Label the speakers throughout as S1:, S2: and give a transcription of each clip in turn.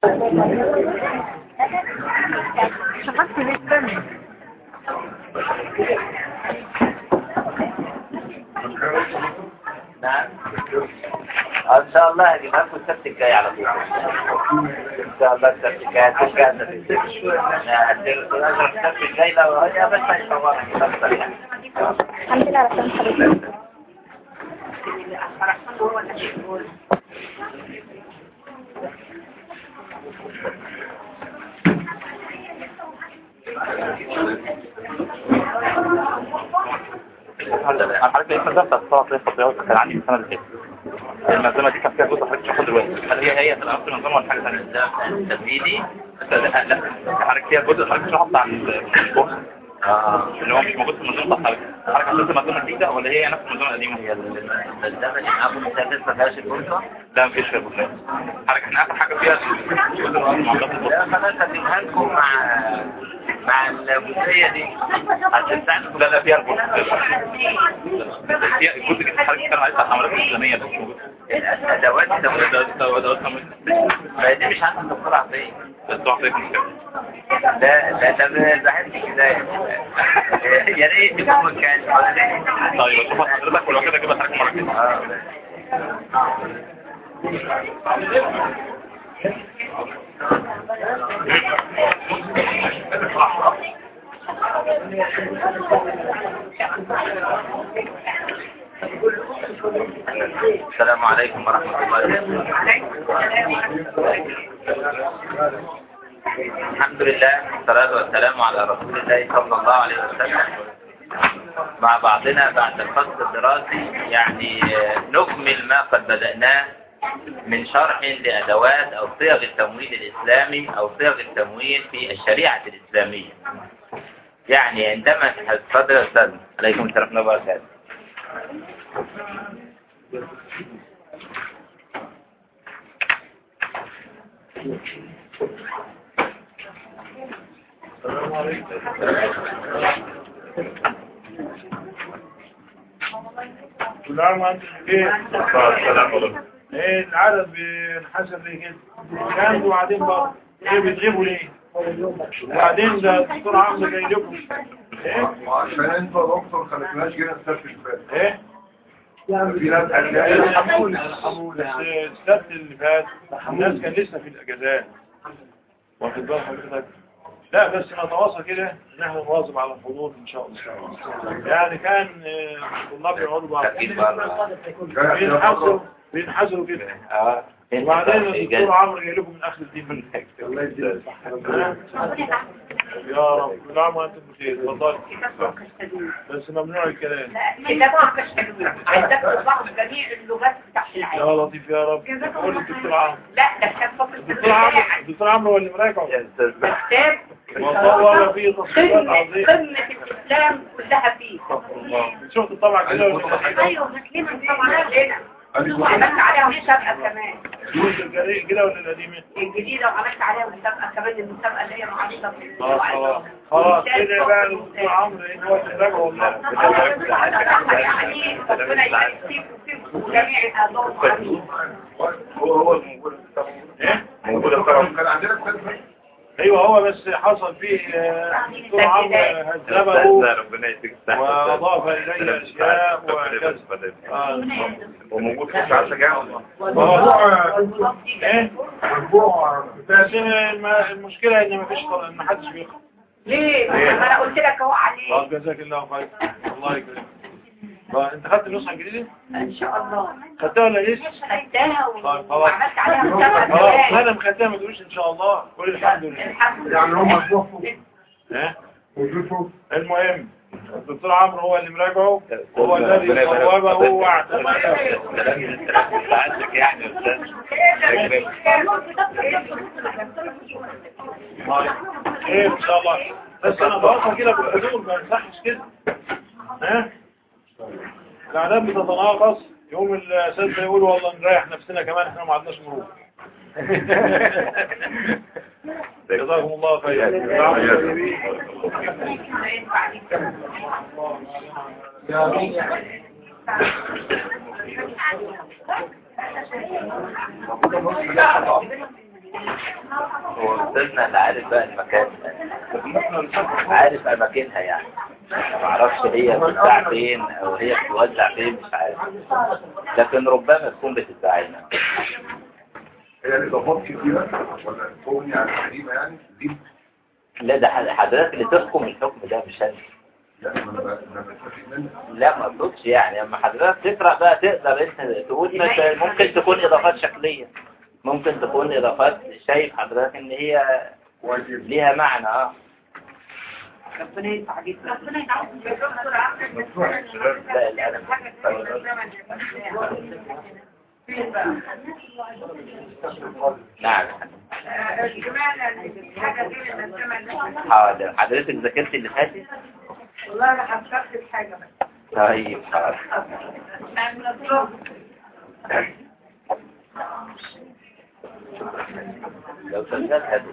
S1: شغلت ليه استنى
S2: نعم ان شاء الله هجيبها لكم السبت الجاي على طول ان شاء الله السبت الجاي هتكون جاهزه في السبت هتنزل السبت الجاي لو هي بس هيصورها كده بطريقه
S1: الحمد لله على سلامة حضرتك
S3: حضرتك ايه مدرسة الصلاة في التطبيقات كان عندي من السنة اللي فاتت المنظمة دي كان فيها جزء حضرتك شوفها دلوقتي
S2: هل هي هي في الأصل منظمة ولا حاجة ثانية؟ ده تمهيدي
S3: لا لا حضرتك فيها جزء حضرتك شوفها بتاع البوكس
S2: اه
S3: اللي هو مش موجود في المنظمة بتاع حضرتك حضرتك حضرتك المنظمة الجديدة ولا هي نفس المنظمة القديمة؟
S2: هي الملزمة دي أبو مسافر ما فيهاش البورصة
S3: لا مفيش فيها بوكس حضرتك احنا آخر حاجة فيها الجزء اللي هو معاملات البوكس
S2: لا خلاص هتجيبها لكم مع مع الجزئية دي عشان تعرفوا
S3: لا لا فيها البوكس فيها الجزء اللي حضرتك بتتكلم عليه بتاع الحملات الإسلامية ده مش موجود
S2: الأدوات
S3: ده
S2: التمويل
S3: ده ده ده ده
S2: ما دي مش عند الدكتور عطية
S3: ده ده ده
S2: ده ده ده بحس كده يا ريت يكون كان ولا ليه؟
S3: طيب اشوف حضرتك ولو كده اجيب حضرتك مرة كده
S2: اه السلام عليكم ورحمة الله وبركاته الحمد لله والصلاة والسلام على رسول الله صلى الله عليه وسلم مع بعضنا بعد الفصل الدراسي يعني آه، نكمل ما قد بدأناه من شرح لأدوات أو صيغ التمويل الإسلامي أو صيغ التمويل في الشريعة الإسلامية يعني عندما تفضل يا أستاذ عليكم السلام ورحمة الله وبركاته
S4: كل عام وانتم بخير
S3: السلام عليكم
S4: ايه العدد بينحسب ليه كده كام وبعدين بقى ايه بتغيبوا ليه وبعدين ده الدكتور عمرو جاي لكم ايه
S5: عشان انت يا دكتور خلتناش جينا السبت اللي فات
S4: ايه
S5: في ناس
S4: ارحمونا ارحمونا بس السبت اللي فات الناس كان لسه في الاجازات واخد بال حضرتك لا بس نتواصل كده ان احنا نواظب على الحضور ان شاء الله يعني كان آه، الطلاب يقعدوا بعض
S2: تأكيد بره
S4: بينحصروا بينحصروا كده
S2: اه
S4: وبعدين الدكتور عمرو جاي لكم من اخر الدين من
S5: الله يديك
S4: يا رب كل عام وانتم بخير اتفضل بس ممنوع الكلام
S6: كتابة كشكلوية عايزاك بعض جميع اللغات بتاعت
S4: يا
S6: العالم
S4: لطيف يا رب قول الدكتور عمرو
S6: لا ده كتاب فقط
S4: الدكتور عمرو الدكتور عمرو هو اللي مراجعه
S2: يا أستاذ
S6: كتاب
S4: وصور فيه تصويرات
S6: قمة
S4: عظيمة
S6: قمة الإسلام كلها فيه
S4: استغفر الله شفت الطبعة كده ولا لا؟
S6: أيوه مسلمة طبعا علينا وعملت عليها مسابقة كمان
S4: شفت الجريء كده ولا القديمة
S6: الجديدة وعملت عليها مسابقة كمان المسابقة اللي هي معروضة في
S4: خلاص خلاص خلاص كده بقى الدكتور عمرو ان هو اللي مراجعه والله
S6: يعني ربنا يبارك فيك وفيك وجميع الأعضاء المعلمين
S5: هو هو الموجود
S4: ايه
S5: موجود الطبعا كان عندنا السبت اللي فات
S4: ايوه هو بس حصل فيه آه، الدكتور عمرو هذبه
S3: ربنا يديك الصحة
S4: واضاف اليه اشياء وكذا آه.
S3: وموجود في ساعات تجاوز
S4: موضوع ايه
S5: الاسبوع بتاع
S4: بس الم- المشكلة ان مفيش ان محدش بيقرأ
S6: ليه؟ ما انا قلت لك اهو عليه
S4: طب جزاك الله خير الله يكرمك بقى انت خدت النسخة الجديدة؟
S6: ان شاء الله
S4: خدتها ولا لسه؟
S6: خدتها
S4: طيب، خلاص.
S6: وعملت عليها مسابقة
S4: خلاص
S6: كمان
S4: انا مخدتها ما تقولش ان شاء الله قول الحمد لله
S6: الحمد لله
S5: يعني هم شوفوا
S4: ها
S5: وشوفوا
S4: المهم الدكتور عمرو هو اللي مراجعه هو الذي صوبه واعتمده
S3: سعادتك يعني يا استاذ
S4: طيب خير ان شاء الله بس انا بوصل كده بالحضور ما ينصحش كده ها الاعداد بتتناقص يوم الاساتذه يقولوا والله نريح نفسنا كمان احنا ما عندناش مرور جزاكم الله خير
S2: هو استاذنا اللي عارف بقى المكان عارف اماكنها يعني ما اعرفش هي بتتباع فين او هي بتوزع فين مش عارف لكن ربما تكون بتتباعنا
S5: هي الإضافات كتيرة ولا تكون يعني قديمة يعني دي
S2: لا ده حضرتك اللي تحكم الحكم ده مش انا
S5: يعني لما لما تفهم منها
S2: لا ما اقصدش يعني اما حضرتك تقرا بقى تقدر انت تقول مثلا ممكن تكون اضافات شكليه ممكن تكون اضافات شايف حضرتك ان هي
S5: واجب
S2: ليها معنى اه
S6: ربنا يدفع جدا ربنا يدعوك يا دكتور عبد
S5: مفتوح يا شباب.
S2: لا القلم
S6: فين بقى؟
S2: نعم
S6: اشمعنى حاجة غير ان الزمن
S2: حاضر حضرتك ذاكرت اللي فاتت
S6: والله انا حفظت الحاجة بس
S2: طيب حاضر
S6: من الظهر
S2: لو شغال هذا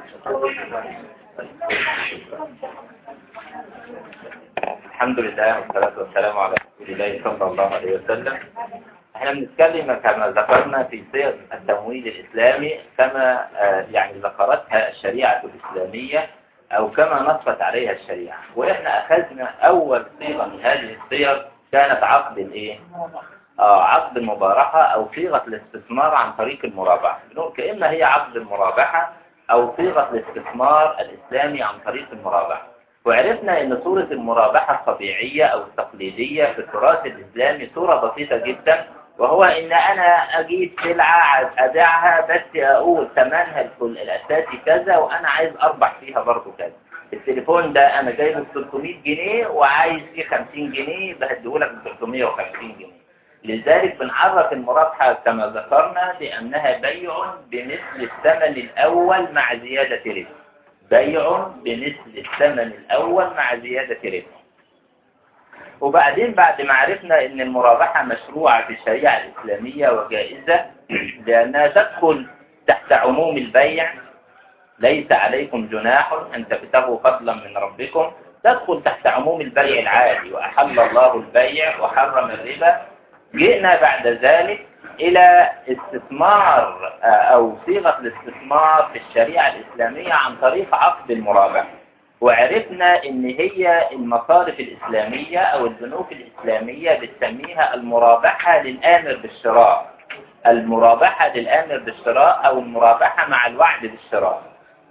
S2: الحمد لله والصلاة والسلام على رسول الله صلى الله عليه وسلم احنا بنتكلم كما ذكرنا في صيغ التمويل الإسلامي كما آه، يعني ذكرتها الشريعة الإسلامية أو كما نصت عليها الشريعة وإحنا أخذنا أول صيغة من هذه الصيغ كانت عقد الإيه؟ آه عقد المبارحة أو صيغة الاستثمار عن طريق المرابحة بنقول كأما هي عقد المرابحة أو صيغة الاستثمار الإسلامي عن طريق المرابحة وعرفنا أن صورة المرابحة الطبيعية أو التقليدية في التراث الإسلامي صورة بسيطة جدا وهو إن أنا أجيب سلعة أبيعها بس أقول ثمنها الكل الأساسي كذا وأنا عايز أربح فيها برضو كذا التليفون ده أنا جايبه ب 300 جنيه وعايز فيه 50 جنيه بهديهولك ب 350 جنيه لذلك بنعرف المرابحة كما ذكرنا بأنها بيع بمثل الثمن الأول مع زيادة ربح بيع بمثل الثمن الأول مع زيادة ربح وبعدين بعد ما عرفنا ان المرابحة مشروعة في الشريعة الإسلامية وجائزة لأنها تدخل تحت عموم البيع ليس عليكم جناح أن تبتغوا فضلا من ربكم تدخل تحت عموم البيع العادي وأحل الله البيع وحرم الربا جئنا بعد ذلك إلى استثمار آه، أو صيغة الاستثمار في الشريعة الإسلامية عن طريق عقد المرابحة وعرفنا ان هي المصارف الاسلامية او البنوك الاسلامية بتسميها المرابحة للامر بالشراء المرابحة للامر بالشراء او المرابحة مع الوعد بالشراء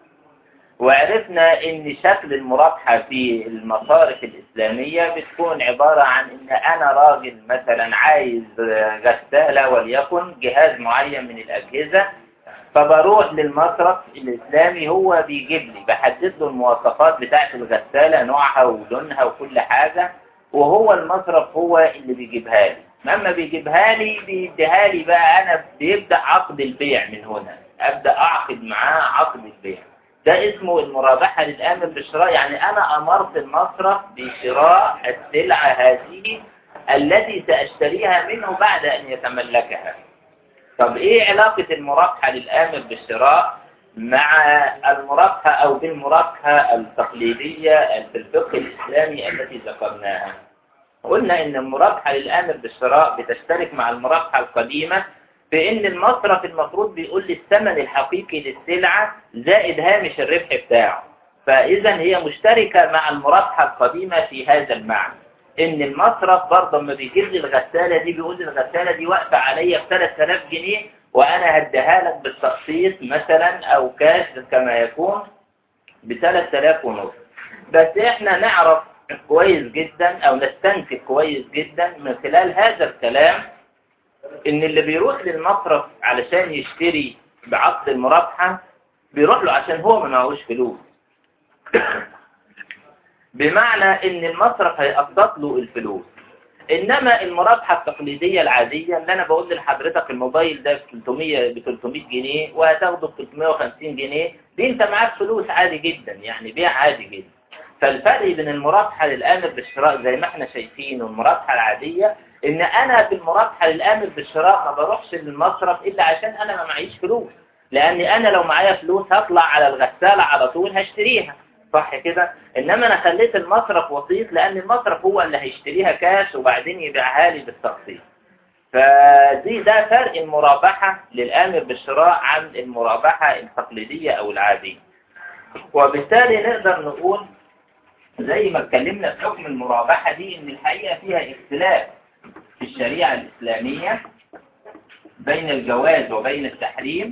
S2: وعرفنا ان شكل المرابحة في المصارف الاسلامية بتكون عبارة عن ان انا راجل مثلا عايز غسالة وليكن جهاز معين من الاجهزة فبروح للمصرف الإسلامي هو بيجيب لي بحدد له المواصفات بتاعة الغسالة نوعها ولونها وكل حاجة وهو المصرف هو اللي بيجيبها لي لما بيجيبها لي بيديها لي بقى أنا بيبدأ عقد البيع من هنا أبدأ أعقد معاه عقد البيع ده اسمه المرابحة للآمر بالشراء يعني أنا أمرت المصرف بشراء السلعة هذه التي سأشتريها منه بعد أن يتملكها طب ايه علاقة المرابحة للآمر بالشراء مع المرابحة او بالمرابحة التقليدية في الفقه الاسلامي التي ذكرناها قلنا ان المرابحة للآمر بالشراء بتشترك مع المرابحة القديمة في ان المصرف المفروض بيقول لي الثمن الحقيقي للسلعة زائد هامش الربح بتاعه فاذا هي مشتركة مع المرابحة القديمة في هذا المعنى ان المصرف برضه لما بيجيب لي الغسالة دي بيقول لي الغسالة دي واقفة عليا ب 3000 جنيه وانا هديها لك بالتقسيط مثلا او كاش كما يكون ب 3000 ونص بس احنا نعرف كويس جدا او نستنتج كويس جدا من خلال هذا الكلام ان اللي بيروح للمصرف علشان يشتري بعقد المرابحة بيروح له عشان هو ما معهوش فلوس بمعنى ان المصرف هيقسط له الفلوس انما المرابحة التقليدية العادية اللي انا بقول لحضرتك الموبايل ده ب 300 ب 300 جنيه وهتاخده ب 350 جنيه دي انت معاك فلوس عادي جدا يعني بيع عادي جدا فالفرق بين المرابحة للآمر بالشراء زي ما احنا شايفين والمرابحة العادية ان انا في المرابحة للآمر بالشراء ما بروحش للمصرف الا عشان انا ما معيش فلوس لاني انا لو معايا فلوس هطلع على الغسالة على طول هشتريها صح كده انما انا خليت المصرف وسيط لان المصرف هو اللي هيشتريها كاش وبعدين يبيعها لي بالتقسيط فدي ده فرق المرابحة للآمر بالشراء عن المرابحة التقليدية أو العادية وبالتالي نقدر نقول زي ما اتكلمنا في حكم المرابحة دي ان الحقيقة فيها اختلاف في الشريعة الإسلامية بين الجواز وبين التحريم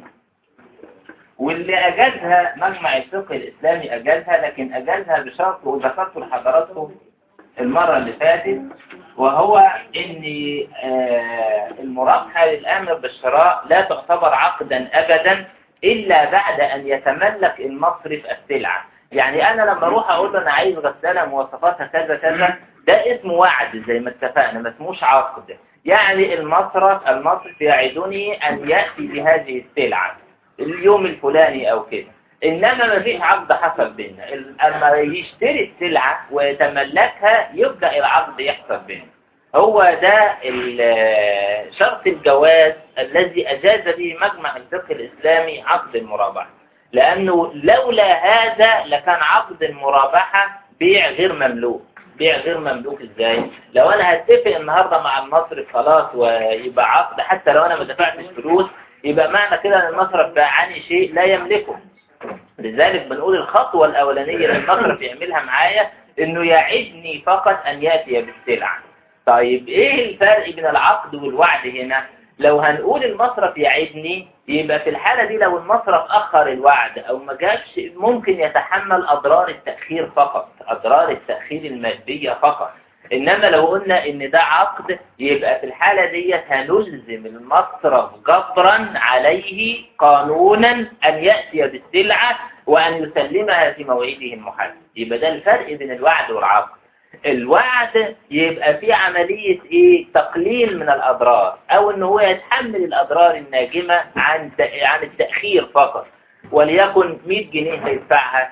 S2: واللي أجازها مجمع الفقه الإسلامي أجازها لكن أجازها بشرط وذكرته لحضراتكم المرة اللي فاتت وهو ان آه، المرابحة للأمر بالشراء لا تعتبر عقدا أبدا إلا بعد أن يتملك المصرف السلعة يعني أنا لما أروح أقول له أنا عايز غسالة مواصفاتها كذا كذا ده اسمه وعد زي ما اتفقنا ما اسموش عقد يعني المصرف المصرف يعدني أن يأتي بهذه السلعة اليوم الفلاني أو كده إنما ما فيش عقد حصل بيننا ال- أما يشتري السلعة ويتملكها يبدأ العقد يحصل بيننا هو ده ال- شرط الجواز الذي أجاز به مجمع الفقه الإسلامي عقد المرابحة لأنه لولا هذا لكان عقد المرابحة بيع غير مملوك بيع غير مملوك ازاي لو انا هتفق النهاردة مع المصرف خلاص ويبقى عقد حتى لو انا ما دفعتش فلوس يبقى معنى كده ان المصرف باعني شيء لا يملكه لذلك بنقول الخطوة الأولانية اللي المصرف يعملها معايا إنه يعدني فقط أن يأتي بالسلعة طيب إيه الفرق بين العقد والوعد هنا لو هنقول المصرف يعدني يبقى في الحالة دي لو المصرف أخر الوعد أو ما جابش ممكن يتحمل أضرار التأخير فقط أضرار التأخير المادية فقط إنما لو قلنا إن ده عقد يبقى في الحالة دي هنلزم المصرف جبرا عليه قانونا أن يأتي بالسلعة وأن يسلمها في موعده المحدد يبقى ده الفرق بين الوعد والعقد الوعد يبقى فيه عملية ايه تقليل من الأضرار أو إن هو يتحمل الأضرار الناجمة عن عن التأخير فقط وليكن 100 جنيه هيدفعها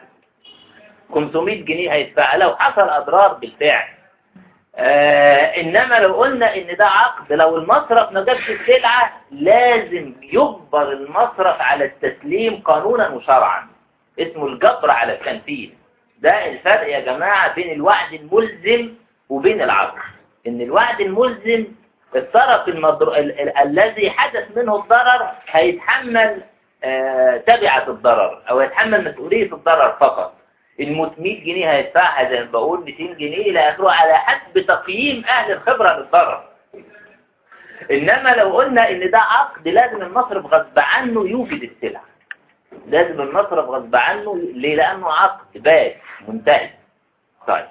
S2: 500 جنيه هيدفعها لو حصل أضرار بالفعل آه إنما لو قلنا إن ده عقد لو المصرف ما جابش السلعة لازم يجبر المصرف على التسليم قانونا وشرعا اسمه الجبر على التنفيذ ده الفرق يا جماعة بين الوعد الملزم وبين العقد إن الوعد الملزم الطرف المضر... ال... ال... الذي حدث منه الضرر هيتحمل آه تبعة الضرر أو يتحمل مسؤولية الضرر فقط الموت 100 جنيه هيدفعها زي ما بقول 200 جنيه إلى آخره على حسب تقييم أهل الخبرة للضرر إنما لو قلنا إن ده عقد لازم المصرف غصب عنه يوجد السلعة لازم المصرف غصب عنه ليه لأنه عقد بات منتهي طيب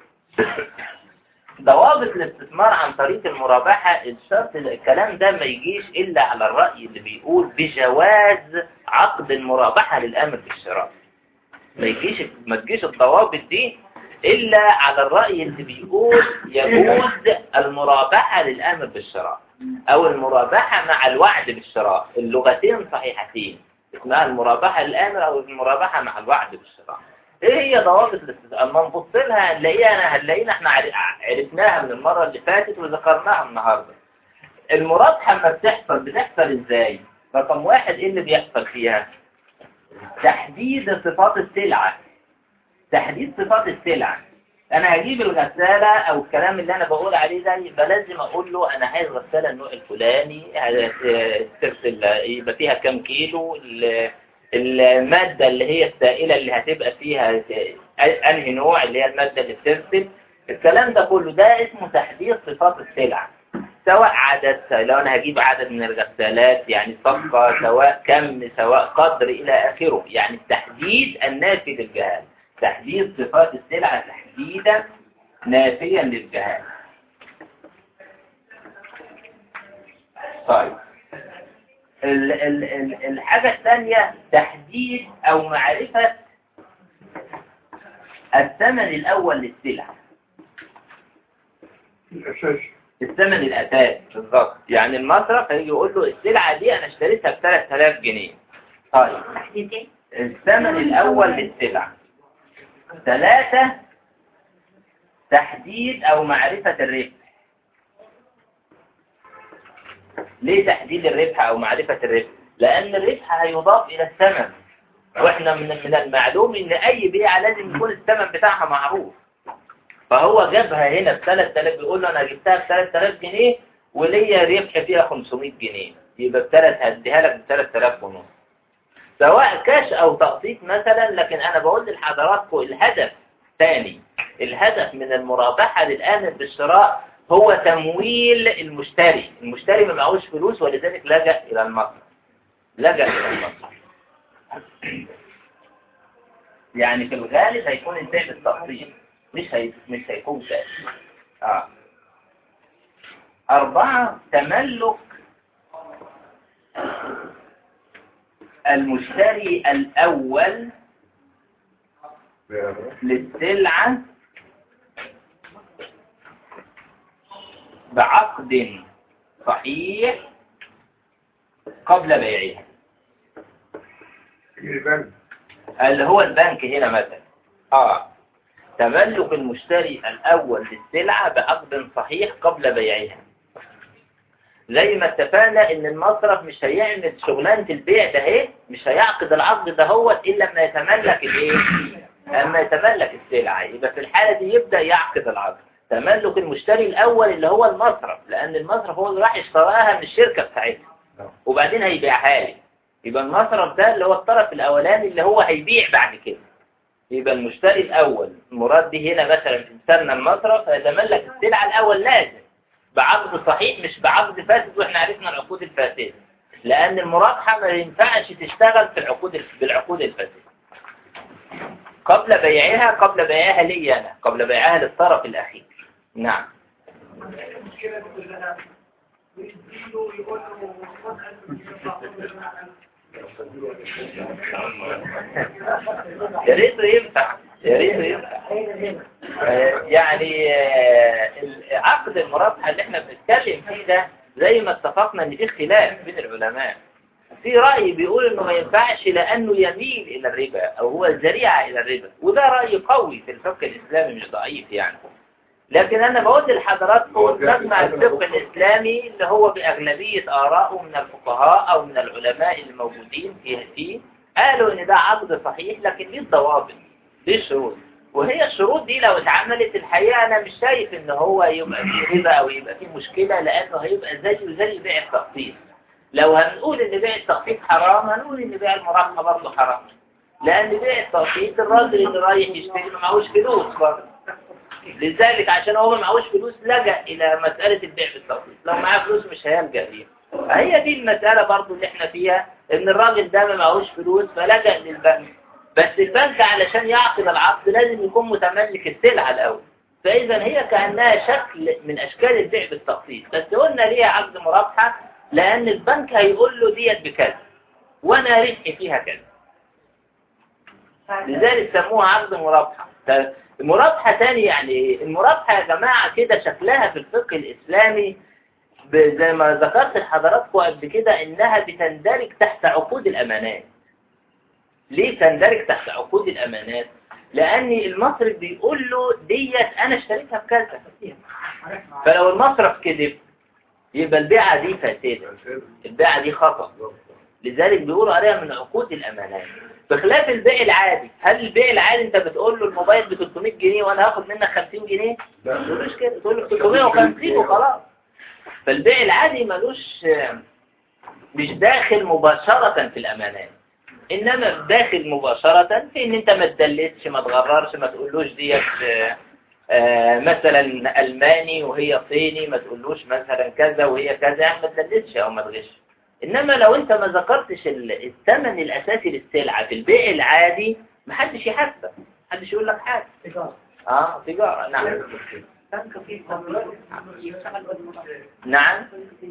S2: ضوابط الاستثمار عن طريق المرابحة الشرط الكلام ده ما يجيش إلا على الرأي اللي بيقول بجواز عقد المرابحة للأمر بالشراء ما يجيش ما تجيش الضوابط دي إلا على الرأي اللي بيقول يجوز المرابحة للأمر بالشراء أو المرابحة مع الوعد بالشراء اللغتين صحيحتين اسمها المرابحة للآمر أو المرابحة مع الوعد بالشراء ايه هي ضوابط الاستثمار اما نبص لها هنلاقيها هنلاقينا احنا عرفناها من المرة اللي فاتت وذكرناها النهاردة المرابحة لما بتحصل بتحصل ازاي رقم واحد ايه اللي بيحصل فيها تحديد صفات السلعة تحديد صفات السلعة انا هجيب الغسالة او الكلام اللي انا بقول عليه ده يبقى لازم اقول له انا عايز غسالة النوع الفلاني ترسل يبقى فيها كام كيلو المادة اللي هي السائلة اللي هتبقى فيها انهي نوع اللي هي المادة اللي بترسل الكلام ده كله ده اسمه تحديد صفات السلعة سواء عدد لو انا هجيب عدد من الغسالات يعني صفقة سواء كم سواء قدر الى اخره يعني التحديد النافي للجهال تحديد صفات السلعة تحديدا نافيا للجهال طيب ال ال ال الحاجة الثانية تحديد أو معرفة الثمن الأول للسلعة
S5: الأساس
S2: الثمن الأساس بالظبط يعني المصرف هيجي يقول له السلعة دي أنا اشتريتها ب 3000 جنيه طيب
S6: تحديد ايه؟
S2: الثمن الأول للسلعة ثلاثة تحديد أو معرفة الربح ليه تحديد الربح أو معرفة الربح لأن الربح هيضاف إلى الثمن وإحنا من من المعلوم إن أي بيعة لازم يكون الثمن بتاعها معروف فهو جابها هنا ب 3000 بيقول له أنا جبتها ب 3000 جنيه وليا ربح فيها 500 جنيه يبقى بثلاث هديها لك ب 3000 ونص سواء كاش او تقسيط مثلا لكن انا بقول لحضراتكم الهدف ثاني الهدف من المرابحة للآمن بالشراء هو تمويل المشتري المشتري ما معهوش فلوس ولذلك لجأ إلى المصرف لجأ إلى المصرف يعني في الغالب هيكون البيع بالتقسيط مش هي... مش هيكون كاش آه. أربعة تملك المشتري الأول للسلعة بعقد صحيح قبل بيعها
S5: يبان
S2: اللي هو البنك هنا مثلا اه تملك المشتري الأول للسلعة بعقد صحيح قبل بيعها زي ما اتفقنا ان المصرف مش هيعمل شغلانة البيع ده ايه مش هيعقد العقد ده هو الا لما يتملك الايه اما يتملك السلعة يبقى في الحالة دي يبدأ يعقد العقد تملك المشتري الاول اللي هو المصرف لان المصرف هو اللي راح اشتراها من الشركة بتاعتها وبعدين هيبيعها لي يبقى المصرف ده اللي هو الطرف الاولاني اللي هو هيبيع بعد كده يبقى المشتري الاول المراد به هنا مثلا في مثالنا المصرف هيتملك السلعة الاول لازم بعقد صحيح مش بعقد فاسد واحنا عرفنا العقود الفاسدة لان المرابحة ما ينفعش تشتغل في العقود بالعقود الفاسدة قبل بيعها قبل بيعها لي انا قبل بيعها للطرف الاخير نعم
S6: المشكلة دي كلها ويديله يقول له خد
S2: يا ريت ينفع يا ريت ينفع آه، يعني آه، عقد المرابحة اللي احنا بنتكلم فيه ده زي ما اتفقنا ان في خلاف بين العلماء في رأي بيقول انه ما ينفعش لانه يميل الى الربا او هو الذريعة الى الربا وده رأي قوي في الفقه الاسلامي مش ضعيف يعني لكن انا بقول لحضراتكم نجمع الفقه الاسلامي اللي هو باغلبية ارائه من الفقهاء او من العلماء الموجودين فيه فيه قالوا ان ده عقد صحيح لكن ليه ضوابط ليه شروط وهي الشروط دي لو اتعملت الحقيقة انا مش شايف ان هو يبقى فيه ربا او يبقى فيه مشكلة لانه هيبقى زيه زي بيع التقسيط لو هنقول ان بيع التقسيط حرام هنقول ان بيع المراهنة برضه حرام لان بيع التقسيط الراجل اللي رايح يشتري ما معهوش فلوس برضه لذلك عشان هو ما معهوش فلوس لجأ الى مسألة البيع بالتقسيط لو معاه فلوس مش هيلجأ ليها هي دي المسألة برضه اللي احنا فيها ان الراجل ده ما معهوش فلوس فلجأ للبنك بس البنك علشان يعقد العقد لازم يكون متملك السلعة الأول فإذا هي كأنها شكل من أشكال البيع بالتقسيط بس قلنا ليها عقد مرابحة لأن البنك هيقول له ديت بكذا وأنا ربحي فيها كذا لذلك سموها عقد مرابحة المرابحة تاني يعني ايه؟ المرابحة يا جماعة كده شكلها في الفقه الإسلامي ب- زي ما ذكرت لحضراتكم قبل كده إنها بتندرج تحت عقود الأمانات ليه تندرج تحت عقود الأمانات لأن المصرف بيقول له ديت أنا اشتريتها بكذا فلو المصرف كذب يبقى البيعة دي فاسدة البيعة دي خطأ لذلك بيقولوا عليها من عقود الأمانات بخلاف البيع العادي هل البيع العادي انت بتقول له الموبايل ب 300 جنيه وانا هاخد منك 50 جنيه ما تقولوش كده تقول له 350 وخلاص فالبيع العادي ملوش مش داخل مباشرة في الأمانات إنما داخل مباشرة في إن أنت ما تدلسش ما تغررش ما تقولوش ديت آه، آه، مثلا ألماني وهي صيني ما تقولوش مثلا كذا وهي كذا يعني ما تدلسش أو ما تغش إنما لو أنت ما ذكرتش ال- الثمن الأساسي للسلعة في البيع العادي محدش يحاسبك محدش يقول لك حاجة اه تجارة نعم
S6: بنك فيه قانون يشتغل بالمصرف
S2: نعم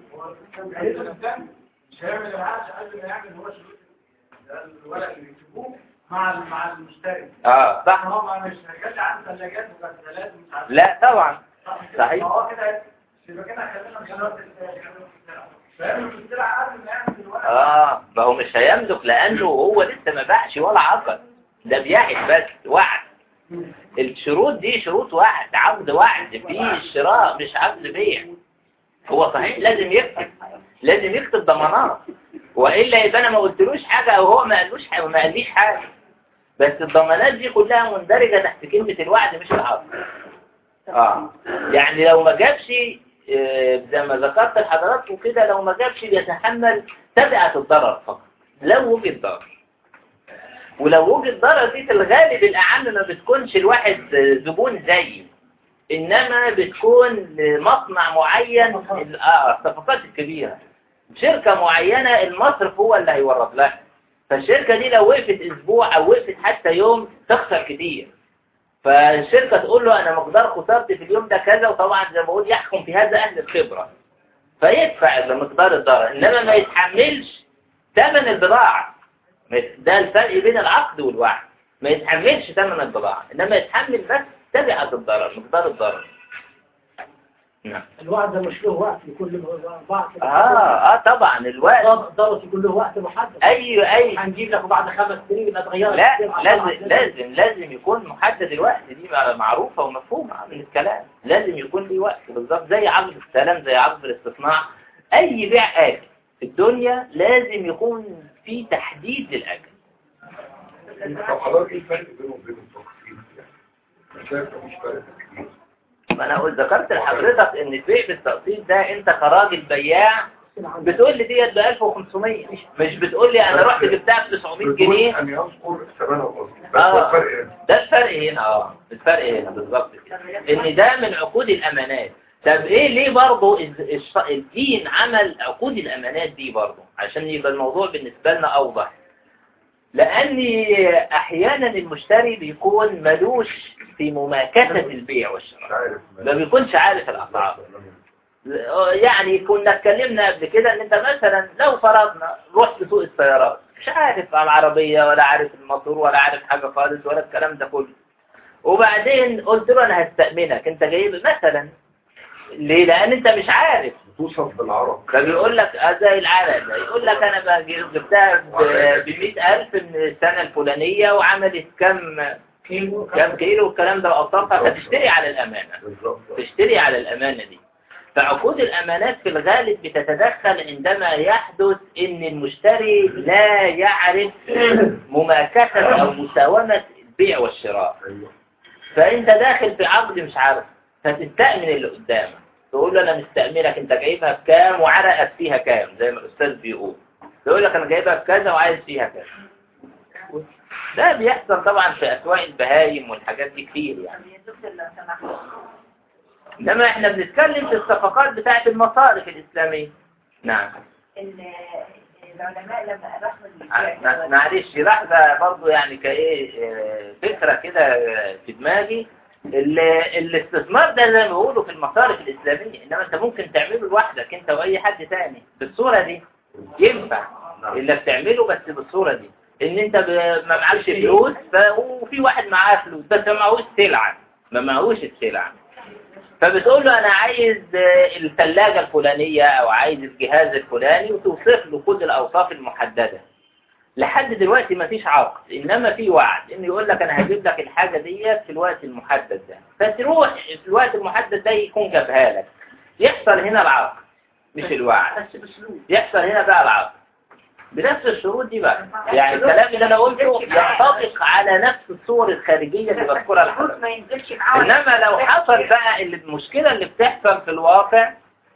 S6: مش هيعمل العقد قبل ما يعمل هو شروط الورق اللي يكتبوه مع مع المشتري
S2: اه صح
S6: هو مش هيجي عنده ثلاجات وغسالات ومش عارف
S2: لا طبعا صحيح.
S6: هو كده يبقى كده خلينا نشرط فاهم السلعه قبل ما يعمل الورق
S2: اه ما هو مش هيملك لانه هو لسه ما باعش ولا عقد ده بيعد بس وعد الشروط دي شروط وعد عقد وعد فيه شراء مش عقد بيع هو صحيح لازم يكتب لازم يكتب ضمانات والا يبقى انا ما قلتلوش حاجه او هو ما قالوش حاجه ما قاليش حاجه بس الضمانات دي كلها مندرجه تحت كلمه الوعد مش العقد اه يعني لو ما جابش آه، زي ما ذكرت لحضراتكم كده لو ما جابش بيتحمل تبعة الضرر فقط لو وجد ضرر ولو وجد ضرر دي في الغالب الأعم ما بتكونش الواحد آه، زبون زيي إنما بتكون لمصنع معين ال- اه الصفقات الكبيرة شركة معينة المصرف هو اللي هيورد لها فالشركة دي لو وقفت أسبوع أو وقفت حتى يوم تخسر كتير فالشركة تقول له أنا مقدار خسارتي في اليوم ده كذا وطبعا زي ما بقول يحكم في هذا أهل الخبرة فيدفع بمقدار الضرر إنما ما يتحملش ثمن البضاعة ما يت- ده الفرق بين العقد والوعد ما يتحملش ثمن البضاعة إنما يتحمل بس تبعة الضرر مقدار الضرر نعم
S7: الوقت ده مش له وقت لكل بعض
S2: آه آه طبعا الوقت
S7: ضرط يكون له وقت محدد
S2: أي أي
S7: هنجيب لك بعد خمس سنين يبقى اتغيرت
S2: لا
S7: كتير عشان
S2: لازم
S7: عشان-
S2: لازم لازم يكون محدد الوقت دي معروفة ومفهومة من الكلام لازم يكون لي وقت بالظبط زي عقد السلام زي عقد الاستثناء أي بيع آجل في الدنيا لازم يكون في تحديد للأجل
S5: طب حضرتك ايه الفرق بينهم وبين التقسيط يعني؟ أنا شايف مفيش فرق كبير
S2: ما أنا قلت ذكرت لحضرتك إن البيع بالتقسيط ده أنت كراجل بياع بتقول لي ديت ب 1500 مش بتقول لي أنا رحت جبتها ب 900 جنيه
S5: بدون ان يذكر ثمنها الاصلي بس
S2: آه.
S5: هو الفرق ايه؟
S2: ده الفرق هنا اه الفرق هنا بالظبط كده ان ده من عقود الامانات طب ايه ليه برضه الز- الش- الدين عمل عقود الامانات دي برضه عشان يبقى الموضوع بالنسبة لنا اوضح لان احيانا المشتري بيكون ملوش في مماكسة البيع
S5: مش
S2: والشراء
S5: عارف
S2: ما بيكونش عارف الاسعار يعني كنا اتكلمنا قبل كده ان انت مثلا لو فرضنا رحت سوق السيارات مش عارف على العربية ولا عارف الموتور ولا عارف حاجة خالص ولا الكلام ده كله وبعدين قلت له انا هستأمنك انت جايب مثلا ليه لان انت مش عارف
S5: توصف بالعرب
S2: فبيقول لك آه زي العرق ده يقول لك انا بقى جبتها ب 100000 من السنة الفلانية وعملت كم
S7: كيلو
S2: كم كيلو والكلام ده وأوصافها فتشتري على الأمانة
S5: بالظبط
S2: تشتري على الأمانة دي فعقود الأمانات في الغالب بتتدخل عندما يحدث إن المشتري لا يعرف مماكسة أو مساومة البيع والشراء
S5: ايوه
S2: فأنت داخل في عقد مش عارف فتستأمن اللي قدامك تقول له أنا مستأمنك أنت جايبها بكام وعرقك فيها كام زي ما الأستاذ بيقول يقول لك أنا جايبها بكذا وعايز فيها كذا ده بيحصل طبعا في أسواق البهايم والحاجات دي كتير يعني
S6: يا دكتور لو سمحت
S2: إنما إحنا بنتكلم في الصفقات بتاعت المصارف الإسلامية نعم
S6: ال- العلماء لما أباحوا
S2: مع-
S6: البيع
S2: معلش لحظة برضو يعني كايه آه، فكرة كده آه، في دماغي ال- الاستثمار ده زي ما بيقولوا في المصارف الإسلامية إنما أنت ممكن تعمله لوحدك أنت وأي حد تاني بالصورة دي ينفع اللي بتعمله بس بالصورة دي إن أنت ب- ما معكش فلوس ف... وفي واحد معاه فلوس بس ما معهوش سلعة ما معهوش السلعة فبتقول له أنا عايز آه، الثلاجة الفلانية أو عايز الجهاز الفلاني وتوصف له كل الأوصاف المحددة لحد دلوقتي ما فيش عقد إنما في وعد إنه يقول لك أنا هجيب لك الحاجة دي في الوقت المحدد ده فتروح في الوقت المحدد ده يكون جابها لك يحصل هنا العقد مش الوعد
S7: بس باسلوب
S2: يحصل هنا بقى العقد بنفس الشروط دي بقى يعني الكلام اللي أنا قلته ينطبق على نفس الصور الخارجية اللي بذكرها
S6: الفلوس
S2: لحضرتك
S6: ما ينزلش معاه
S2: إنما لو حصل بقى اللي- المشكلة اللي بتحصل في الواقع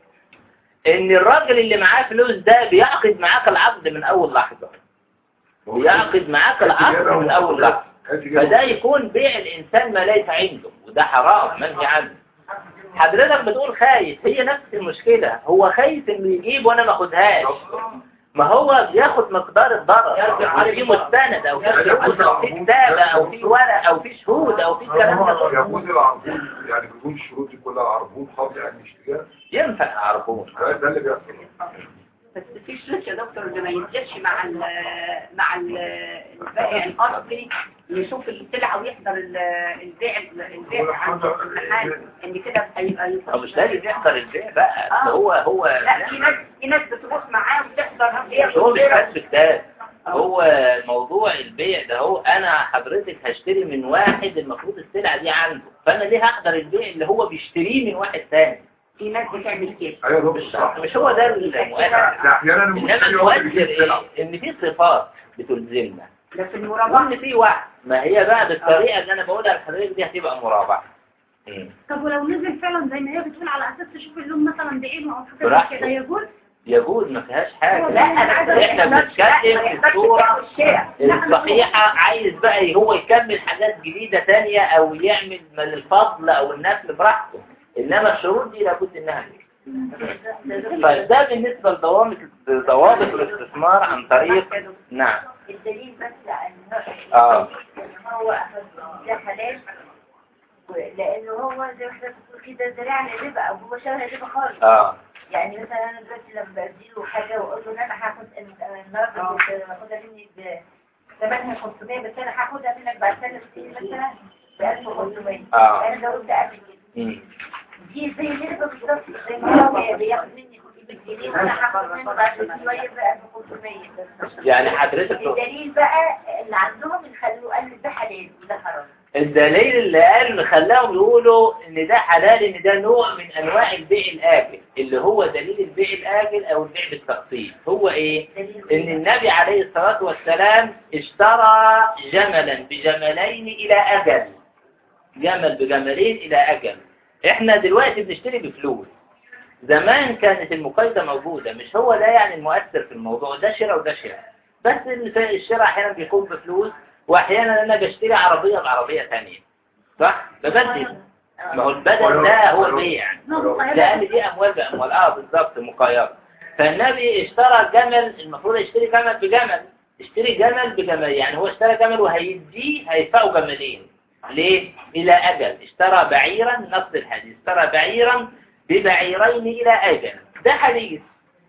S2: إن الراجل اللي معاه فلوس ده بيعقد معاك العقد من أول لحظة بيعقد معاك العقد من أول لحظة فده يكون بيع الإنسان ما ليس عنده وده حرام منهي عنه حضرتك بتقول خايف هي نفس المشكلة هو خايف إنه يجيب وأنا ما أخدهاش ما هو بياخد مقدار الضرر أو في مستند أو في شهود أو في كتابة أو في ورق أو في شهود أو في الكلام ده كله.
S5: يجوز العربون يعني بدون الشروط دي كلها عربون خاطئ يعني يشتريها
S2: ينفع عربون
S5: ده ده اللي بيحصل
S6: بس في شروط يا دكتور اللي ما ينزلش مع ال مع ال البائع الاصلي يشوف السلعه ويحضر ال- البيع البيع عند المحل ان كده هيبقى
S2: أو مش لازم يحضر البيع بقى
S6: آه.
S2: هو هو
S6: لا في ناس في ناس بتروح معاه وتحضر هي
S2: مش هو مش كاتب كتاب هو موضوع البيع ده هو انا حضرتك هشتري من واحد المفروض السلعة دي عنده فانا ليه هحضر البيع اللي هو بيشتريه من واحد تاني
S6: في ناس بتعمل كده
S5: ايوه ده
S2: مش
S5: صح
S2: مش هو ده المؤثر
S5: ده احيانا
S2: انما
S5: المشتري هو اللي
S2: المؤثر
S5: بيجيب السلعه
S2: ايه ان في صفات بتلزمنا
S6: بس المرابحه
S2: وان في وعد ما هي بقى بالطريقة اللي انا بقولها لحضرتك دي هتبقى مرابحة مم.
S1: طب ولو نزل فعلا زي ما هي بتقول على اساس تشوف اللون مثلا بعينه او حاجه زي
S2: براحته.
S1: كده يجوز
S2: يجوز ما فيهاش حاجة
S6: لا انا عايزه
S2: احنا بنتكلم في الصورة
S6: الشارع
S2: الصحيحة عايز بقى هو يكمل حاجات جديدة تانية او يعمل من الفضل او النسل براحته انما الشروط دي لابد انها تكون. طيب ده بالنسبة لضوابط ضوابط الاستثمار عن طريق نعم
S6: الدليل بس على
S2: اه
S6: ان هو ده حلال لانه هو زي ما حضرتك بتقول كده زرع الربا او هو شبه الربا خالص
S2: اه
S6: يعني مثلا انا دلوقتي لما بديله حاجه واقول له ان انا هاخد النهارده كنت باخدها مني ب ثمنها 500 بس انا هاخدها منك بعد ثلاث سنين مثلا ب 1500
S2: آه.
S6: انا ده قلت قبل كده
S2: مم.
S6: دي زي الربا بالظبط زي ما هو بياخد مني 500 جنيه وانا هاخد منه بعد شويه ب 1500
S2: يعني حضرتك
S6: الدليل بقى اللي عندهم يخلوه قال ده حلال وده حرام
S2: الدليل اللي قال اللي خلاهم يقولوا ان ده حلال ان ده نوع من انواع البيع الاجل اللي هو دليل البيع الاجل او البيع بالتقسيط هو ايه ان النبي عليه الصلاة والسلام اشترى جملا بجملين الى اجل جمل بجملين الى اجل احنا دلوقتي بنشتري بفلوس زمان كانت المقايضة موجودة مش هو ده يعني المؤثر في الموضوع ده شراء وده شراء بس اللي- الشراء احيانا بيكون بفلوس واحيانا انا بشتري عربية بعربية ثانية صح؟ ببدل ما هو البدل ده هو البيع لأن دي أموال بأموال اه بالظبط مقايضة فالنبي اشترى جمل المفروض يشتري جمل بجمل اشتري جمل بجمل يعني هو اشترى جمل وهيديه هيدفعه جملين ليه؟ إلى أجل اشترى بعيرا نص الحديث اشترى بعيرا ببعيرين إلى أجل ده حديث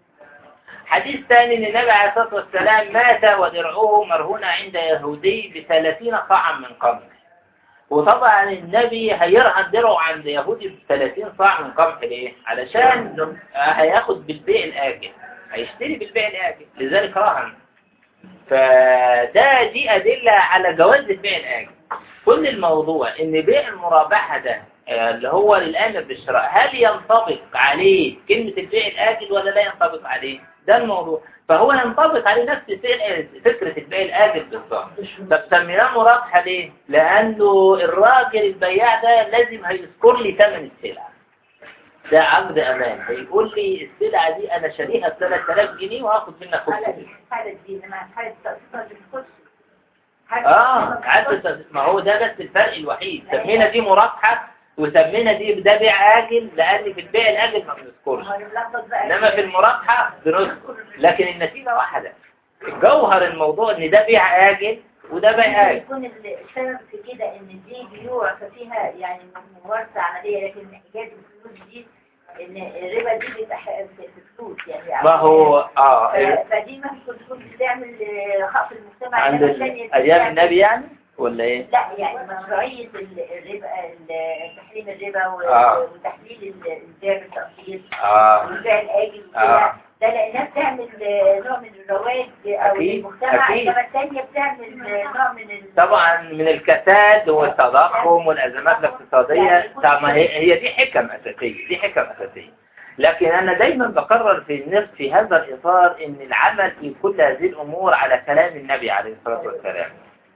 S2: حديث ثاني ان النبي عليه الصلاة والسلام مات ودرعه مرهونة عند يهودي بثلاثين صاعا من قمح وطبعا النبي هيرهن درعه عند يهودي بثلاثين صاع من قمح ليه؟ علشان هياخد بالبيع الآجل هيشتري بالبيع الآجل لذلك رهن فده دي أدلة على جواز البيع الآجل كل الموضوع ان بيع المرابحة ده آه، اللي هو للآمر بالشراء هل ينطبق عليه كلمة البيع الآجل ولا لا ينطبق عليه ده الموضوع فهو ينطبق عليه نفس فعل- فكرة البيع الآجل بالظبط طب سميناه مرابحة ليه؟ لأنه الراجل البياع ده لازم هيذكر لي ثمن السلعة ده عقد أمان هيقول لي السلعة دي أنا شاريها ب 3000 جنيه وهاخد منك
S6: على
S2: 500
S6: الحالة دي انما حالة التقسيط ما بتدخلش
S2: اه عدد التقسيط ما هو ده بس الفرق الوحيد سمينا دي مرابحة وسمينا دي ده بيع آجل لأن في البيع الآجل ما بنذكرش
S6: هو الملخبط بقى
S2: إنما في المرابحة بنذكر لكن النتيجة واحدة جوهر الموضوع إن ده بيع آجل وده بيع آجل
S6: يكون السبب في كده ان دي بيوع ففيها يعني ممارسة عملية لكن حكاية الفلوس دي ان الربا دي بيبقى ح- في في فلوس يعني
S2: ما هو اه
S6: ف- فدي ممكن تكون بتعمل آه، خطف المجتمع
S2: عند
S6: إنما
S2: ال-
S6: الثانية
S2: أيام
S6: بتعمل-
S2: النبي يعني ولا إيه؟
S6: لا يعني مشروعية ال- الربا ال- تحريم الربا و-
S2: آه.
S6: وتحليل ال- البيع بالتقسيط
S2: اه
S6: والبيع الآجل
S2: آه.
S6: وكده ده لأنها بتعمل آه، نوع من الرواج أو
S2: أكيد،
S6: المجتمع
S2: أكيد.
S6: إنما الثانية بتعمل آه، نوع من ال-
S2: طبعا من الكساد والتضخم والأزمات الاقتصادية طب ما هي هي دي حكم أساسية دي حكم أساسية لكن أنا دايما بقرر في النفس في هذا الإطار إن العمل في كل هذه الأمور على كلام النبي عليه الصلاة والسلام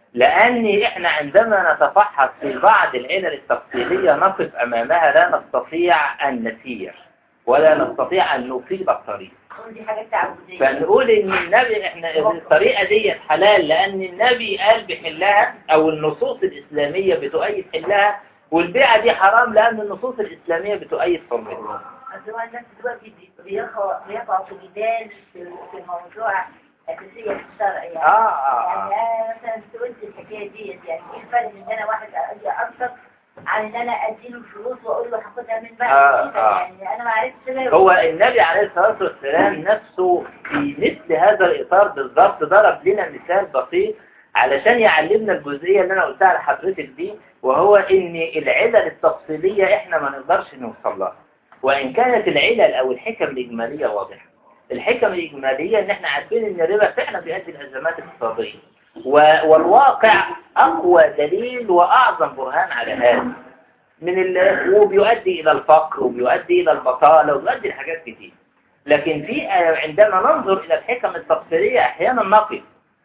S2: لأن إحنا عندما نتفحص في بعض العلل التفصيلية نقف أمامها لا نستطيع أن نسير ولا نستطيع أن نفيد الطريق
S6: دي حاجات تعبدية
S2: فنقول ان النبي احنا الطريقة دي حلال لان النبي قال بحلها او النصوص الاسلامية بتؤيد حلها والبيعة دي حرام لان النصوص الاسلامية بتؤيد حرمتها
S6: بس هو الناس دلوقتي بي- بيقعوا بيقعوا في جدال في في موضوع أساسية في الشرع يعني
S2: اه اه
S6: يعني أنا مثلا سئلت الحكاية ديت يعني إيه الفرق إن أنا واحد أجي أنفق عن إن أنا أديله الفلوس وأقول له هاخدها من بعد
S2: آه،
S6: كده
S2: آه.
S6: يعني أنا ما عرفتش ده
S2: هو النبي عليه الصلاة والسلام نفسه في مثل هذا الإطار بالضبط ضرب لنا مثال بسيط علشان يعلمنا الجزئية اللي أنا قلتها لحضرتك دي وهو إن العلل التفصيلية إحنا ما نقدرش نوصل لها وإن كانت العلل أو الحكم الإجمالية واضحة الحكم الإجمالية إن إحنا عارفين إن الربا فعلا بيؤدي لأزمات اقتصادية و- والواقع أقوى دليل وأعظم برهان على هذا من ال... وبيؤدي إلى الفقر وبيؤدي إلى البطالة وبيؤدي لحاجات كتير لكن في عندما ننظر إلى الحكم التفصيلية أحيانا نقف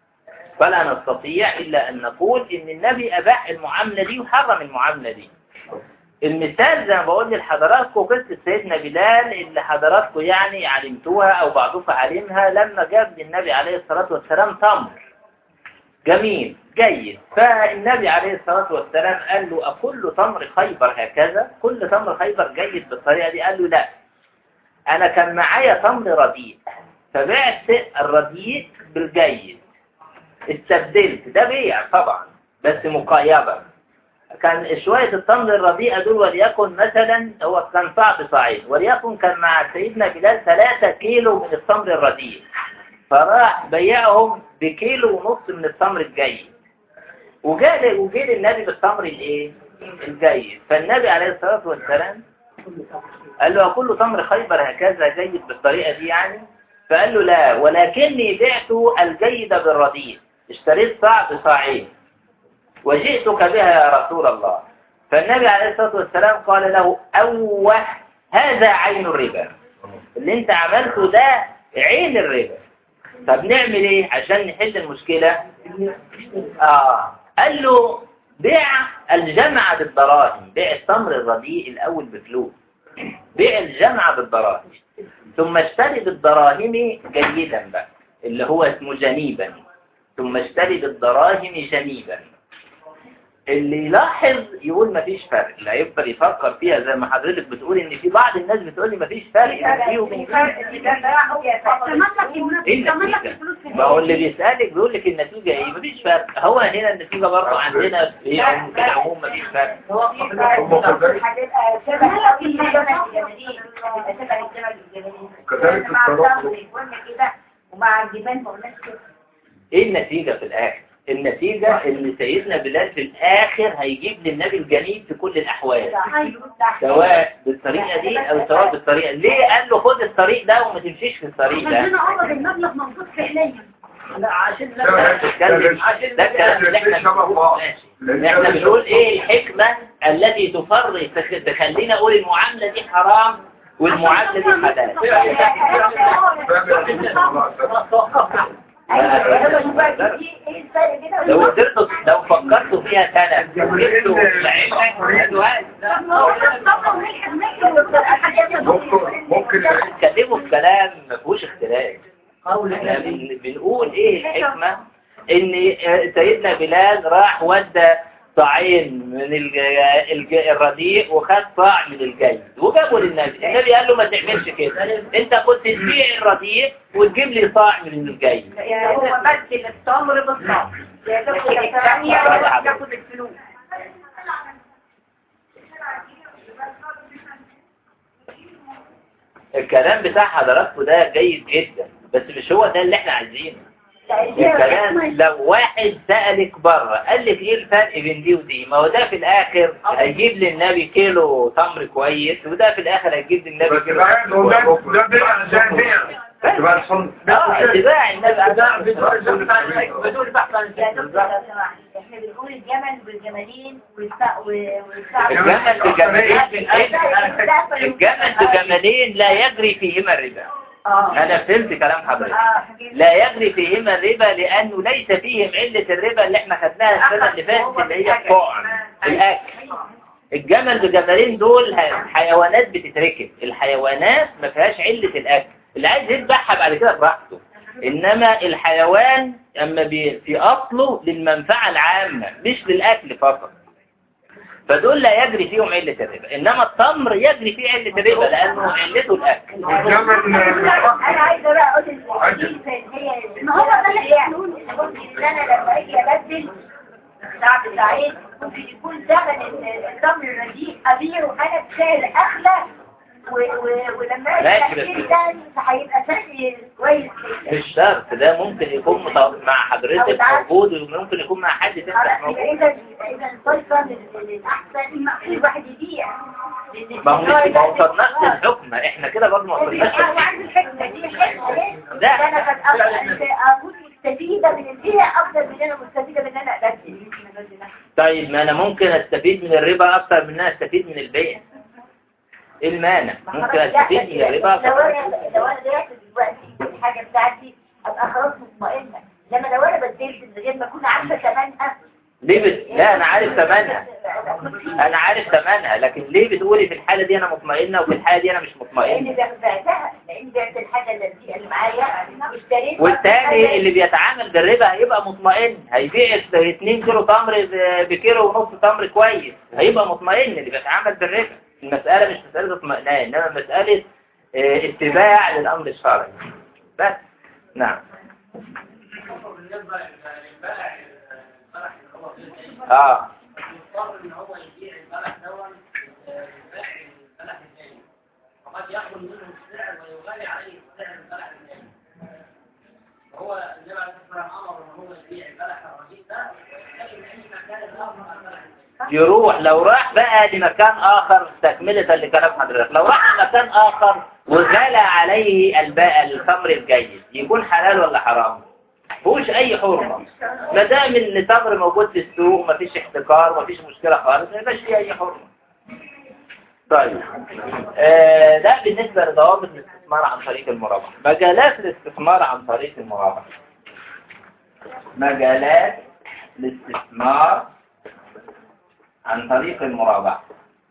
S2: فلا نستطيع إلا أن نقول إن النبي أباح المعاملة دي وحرم المعاملة دي المثال زي ما بقول لحضراتكم قصة سيدنا بلال اللي حضراتكم يعني علمتوها أو بعضكم علمها لما جاب للنبي عليه الصلاة والسلام تمر جميل جيد فالنبي عليه الصلاة والسلام قال له أكل تمر خيبر هكذا كل تمر خيبر جيد بالطريقة دي قال له لا أنا كان معايا تمر رديء فبعت الرديء بالجيد استبدلت ده بيع طبعا بس مقايبة كان شوية التمر الرديئة دول وليكن مثلا هو كان صعب صعيد وليكن كان مع سيدنا بلال 3 كيلو من التمر الرديء فراح بيعهم بكيلو ونص من التمر الجيد وجاء وجاء للنبي بالتمر الايه الجيد فالنبي عليه الصلاة والسلام قال له كل تمر خيبر هكذا جيد بالطريقة دي يعني فقال له لا ولكني بعت الجيد بالرديء اشتريت صاع بصاعين وجئتك بها يا رسول الله فالنبي عليه الصلاة والسلام قال له أوه هذا عين الربا اللي انت عملته ده عين الربا طب نعمل ايه عشان نحل المشكلة آه قال له بيع الجمع بالدراهم بيع التمر الرديء الأول بفلوس بيع الجمع بالدراهم ثم اشتري بالدراهم جيدا بقى اللي هو اسمه جنيبا ثم اشتري بالدراهم جنيبا اللي يلاحظ يقول مفيش فرق لا يفضل يفكر فيها زي ما حضرتك بتقول ان في بعض الناس بتقول لي مفيش فرق بين دي وبين دي
S1: تملك الناس
S2: ايه
S1: تملك
S2: النتيجة؟
S1: الفلوس في
S2: ما هو اللي بيسألك بيقول لك النتيجة ايه مفيش فرق هو هنا النتيجة برضه عندنا في عموم- في العموم مفيش فرق
S6: هتبقى شبه الجمل الجمالين هتبقى شبه الجمل الجمالين
S5: كذلك
S6: مع
S5: الترقب.
S6: الضغط قلنا كده ومع الجبال ما قلناش كده
S2: ايه النتيجة في الاخر النتيجة ان سيدنا بلال في الاخر هيجيب للنبي الجنيب في كل الاحوال سواء بالطريقة دي او سواء بالطريقة ليه قال له خد الطريق ده وما تمشيش في الطريق ده
S1: عندنا قبض المبلغ موجود فعليا
S7: لا عشان
S5: لا،
S7: لا
S2: تتكلم
S7: عشان
S2: ده الكلام اللي احنا
S5: شبه بعض.
S2: ماشي. احنا بنقول ايه الحكمة التي تفرق تخ- تخلينا اقول المعاملة دي حرام والمعاملة دي حلال لو قدرتوا لو فكرتوا فيها سنة جبتوا لعيبك هاتوا
S5: ممكن ممكن
S2: تتكلموا في كلام ما فيهوش اختلاف احنا بن- بنقول ايه الحكمة ان سيدنا بلال راح ودى صاعين من الج- الج- الرديء وخد صاع من الجيد وجابوا للنبي النبي قال له ما تعملش كده انت كنت تبيع الرديء وتجيب لي صاع من الجيد
S6: يعني هو بدل التمر بالصبر لكن الثانية تاخد الفلوس
S2: الكلام بتاع حضراتكم ده جيد جدا بس مش هو ده اللي احنا عايزينه الكلام لو واحد سألك بره قال لك ايه الفرق بين دي ودي ما هو ده في الاخر هيجيب للنبي كيلو تمر كويس وده في الاخر هيجيب للنبي
S5: بس
S2: كيلو
S5: العين هو ده ده بيع عشان بيع تبقى الصن
S2: اه اتباع النبي
S7: بدون بحث عن
S6: يا دكتور لو سمحت احنا بنقول الجمل والجمالين والسق والسق
S2: الجمل بجمالين الجمل بجمالين لا يجري فيهما الربا
S6: اه
S2: انا فهمت كلام حضرتك
S6: اه
S2: لا يجري فيهما الربا لانه ليس فيهم علة الربا اللي احنا خدناها السنة اللي فاتت اللي هي الطعم الاكل الجمل بجمالين دول ح- حيوانات بتتركب الحيوانات ما فيهاش علة الاكل اللي عايز يذبحها بعد كده براحته انما الحيوان اما بي في اصله للمنفعة العامة مش للاكل فقط فدول لا يجري فيهم علة الربا انما التمر يجري فيه علة الربا لانه علته الاكل
S5: الجمل
S6: انا عايزه بقى اقول الحديث هي
S1: ما هو ده اللي احنا بنقوله.
S6: ممكن انا لما اجي ابدل ساعة ساعين ممكن يكون ثمن التمر الرديء ابيعه انا بسعر اغلى و- و- ولما
S2: ماشي
S6: اجي
S2: بس-
S6: اشتري تاني فهيبقى سعر كويس جدا
S2: مش شرط ده ممكن يكون مط- مع حضرتك موجود وممكن يكون مع حد تاني مش موجود
S6: اذا اذا الفيصل الاحسن كل واحد يبيع لأن
S2: ما هو مش ما
S6: التجارة
S2: وصلناش
S6: آه.
S2: للحكمة احنا كده برضه ما وصلناش
S6: أنا عندي الحكمة دي حكمة ليه؟
S2: لا.
S6: أنا قد أكون مستفيدة من البيع أكثر من أنا مستفيدة من أنا أبدل
S2: طيب ما انا ممكن استفيد من الربا اكتر من ان انا استفيد من البيع ايه المانع ممكن استفيد من الربا
S6: لو
S2: اكتر
S6: أنا لو أنا بعت دلوقتي الحاجة بتاعتي أبقى خلاص مطمئنة لما لو أنا بدلت من غير ما أكون عارفة ثمنها
S2: ليه بت... لا انا عارف ثمنها انا عارف ثمنها لكن ليه بتقولي في الحالة دي انا مطمئنة وفي الحالة دي انا مش مطمئنة
S6: لان بعتها لان بعت الحاجه اللي اللي معايا اشتريت
S2: والتاني اللي بيتعامل بالربا هيبقى مطمئن هيبيع 2 كيلو تمر ب- بكيلو ونص تمر كويس هيبقى مطمئن اللي بيتعامل بالربا المسألة مش مسألة اطمئنان انما مسألة آه، اتباع للامر الشرعي بس نعم اه
S7: قد يأخذ منه السعر ويغالي عليه سعر البلح الثاني هو النبي عليه الصلاة والسلام أمر إن هو يبيع البلح الرشيد ده لكن أي مكان آخر على البلح الثاني
S2: يروح لو راح بقى لمكان آخر تكملة لكلام حضرتك لو راح لمكان آخر وغلى عليه الباء التمر الجيد يكون حلال ولا حرام مفيهوش أي حرمة ما دام التمر موجود في السوق مفيش احتكار مفيش مشكلة خالص ما يبقاش فيه أي حرمة طيب آه ده بالنسبة لضوابط الاستثمار عن طريق المرابحة مجالات الاستثمار عن طريق المرابحة مجالات الاستثمار عن طريق المرابحة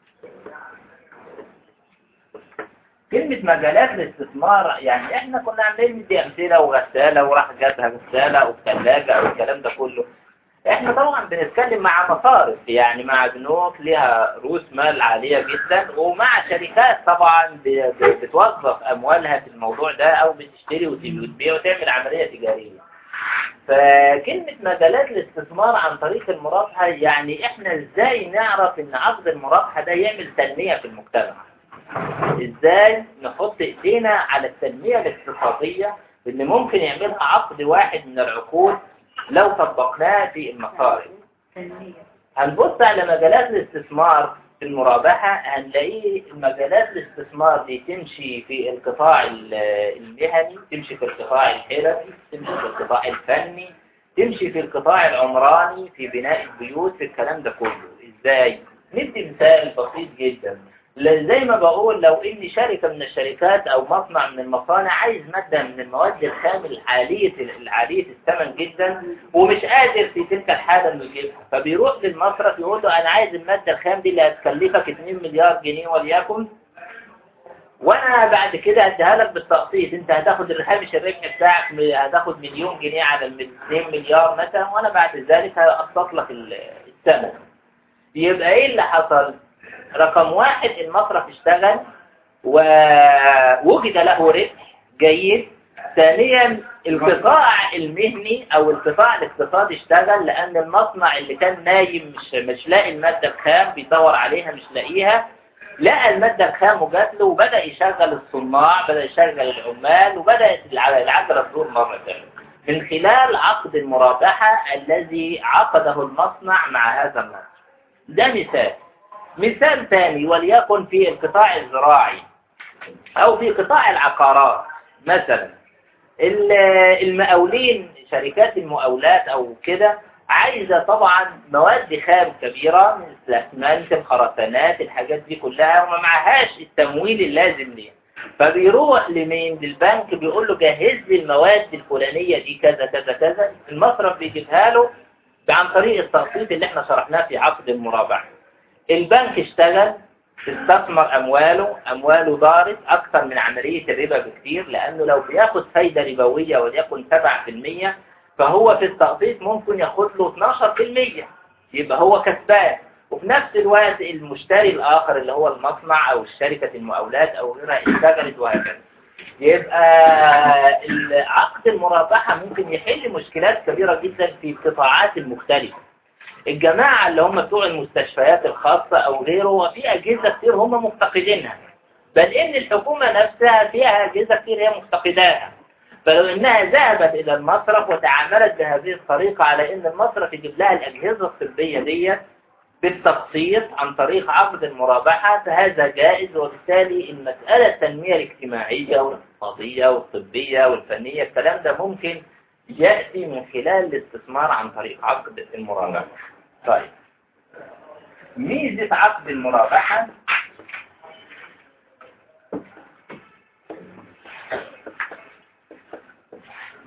S2: كلمة مجالات الاستثمار يعني احنا كنا عاملين ندي امثلة وغسالة وراح جابها غسالة او ثلاجة او الكلام ده كله احنا طبعا بنتكلم مع مصارف يعني مع بنوك ليها رؤوس مال عالية جدا ومع شركات طبعا ب- ب- بتوظف اموالها في الموضوع ده او بتشتري وتبيع وتعمل عملية تجارية فكلمة مجالات الاستثمار عن طريق المرابحة يعني احنا ازاي نعرف ان عقد المرابحة ده يعمل تنمية في المجتمع ازاي نحط ايدينا على التنمية الاقتصادية اللي ممكن يعملها عقد واحد من العقود لو طبقناه في المصارف هنبص على مجالات الاستثمار في المرابحة هنلاقي مجالات الاستثمار دي تمشي في القطاع ال- المهني تمشي في القطاع الحرفي تمشي في القطاع الفني تمشي في القطاع العمراني في بناء البيوت في الكلام ده كله ازاي ندي مثال بسيط جدا ل- زي ما بقول لو ان شركة من الشركات او مصنع من المصانع عايز مادة من المواد الخام العالية العالية الثمن جدا ومش قادر في تلك الحالة انه يجيبها فبيروح للمصرف يقول له انا عايز المادة الخام دي اللي هتكلفك 2 مليار جنيه وليكن وانا بعد كده اديها لك بالتقسيط انت هتاخد الهامش الربح بتاعك م- هتاخد مليون جنيه على ال 2 مليار مثلا وانا بعد ذلك هقسط لك ال- الثمن يبقى ايه اللي حصل رقم واحد المصرف اشتغل ووجد له ربح جيد ثانيا القطاع المهني او القطاع الاقتصادي اشتغل لان المصنع اللي كان نايم مش مش لاقي المادة الخام بيدور عليها مش لاقيها لقى المادة الخام وجات له وبدأ يشغل الصناع بدأ يشغل العمال وبدأت الع- العجلة تدور مرة ثانية من خلال عقد المرابحة الذي عقده المصنع مع هذا المصنع ده مثال مثال ثاني وليكن في القطاع الزراعي أو في قطاع العقارات مثلا ال- المقاولين شركات المقاولات أو كده عايزة طبعا مواد خام كبيرة من الأسمنت الخرسانات الحاجات دي كلها وما معهاش التمويل اللازم ليها فبيروح لمين للبنك بيقول له جهز لي المواد الفلانية دي كذا كذا كذا المصرف بيجيبها له عن طريق التخطيط اللي احنا شرحناه في عقد المرابحة البنك اشتغل استثمر أمواله أمواله دارت أكثر من عملية الربا بكثير لأنه لو بياخد فايدة ربوية وليكن 7% فهو في التقسيط ممكن ياخد له 12% يبقى هو كسبان وفي نفس الوقت المشتري الآخر اللي هو المصنع أو الشركة المقاولات أو غيرها اشتغلت وهكذا يبقى ال- عقد المرابحة ممكن يحل مشكلات كبيرة جدا في القطاعات المختلفة الجماعة اللي هم بتوع المستشفيات الخاصة أو غيره وفي أجهزة كتير هم مفتقدينها بل إن الحكومة نفسها فيها أجهزة كتير هي مفتقداها فلو إنها ذهبت إلى المصرف وتعاملت بهذه الطريقة على إن المصرف يجيب لها الأجهزة الطبية دي بالتقسيط عن طريق عقد المرابحة فهذا جائز وبالتالي المسألة التنمية الاجتماعية والاقتصادية والطبية والفنية الكلام ده ممكن يأتي من خلال الاستثمار عن طريق عقد المرابحة طيب ميزة عقد المرابحة